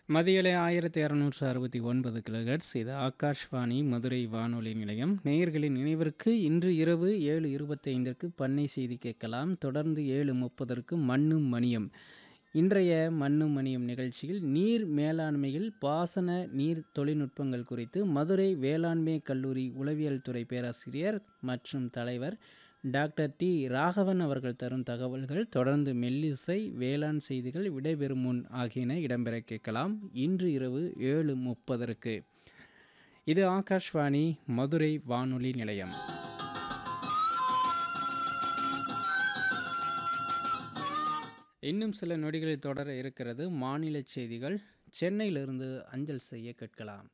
மதியலை ஆயிரத்தி இரநூற்று அறுபத்தி ஒன்பது கிலோஹெட்ஸ் இது ஆகாஷ்வாணி மதுரை வானொலி நிலையம் நேயர்களின் நினைவிற்கு இன்று இரவு ஏழு இருபத்தைந்திற்கு பண்ணை செய்தி கேட்கலாம் தொடர்ந்து ஏழு முப்பதற்கு மண்ணும் மணியம் இன்றைய மண்ணும் மணியம் நிகழ்ச்சியில் நீர் மேலாண்மையில் பாசன நீர் தொழில்நுட்பங்கள் குறித்து மதுரை வேளாண்மை கல்லூரி உளவியல் துறை பேராசிரியர் மற்றும் தலைவர் டாக்டர் டி ராகவன் அவர்கள் தரும் தகவல்கள் தொடர்ந்து மெல்லிசை வேளாண் செய்திகள் விடைபெறும் முன் ஆகியன இடம்பெற கேட்கலாம் இன்று இரவு ஏழு முப்பதற்கு இது ஆகாஷ்வாணி மதுரை வானொலி நிலையம் இன்னும் சில நொடிகளில் தொடர இருக்கிறது மாநில செய்திகள் சென்னையிலிருந்து அஞ்சல் செய்ய கேட்கலாம்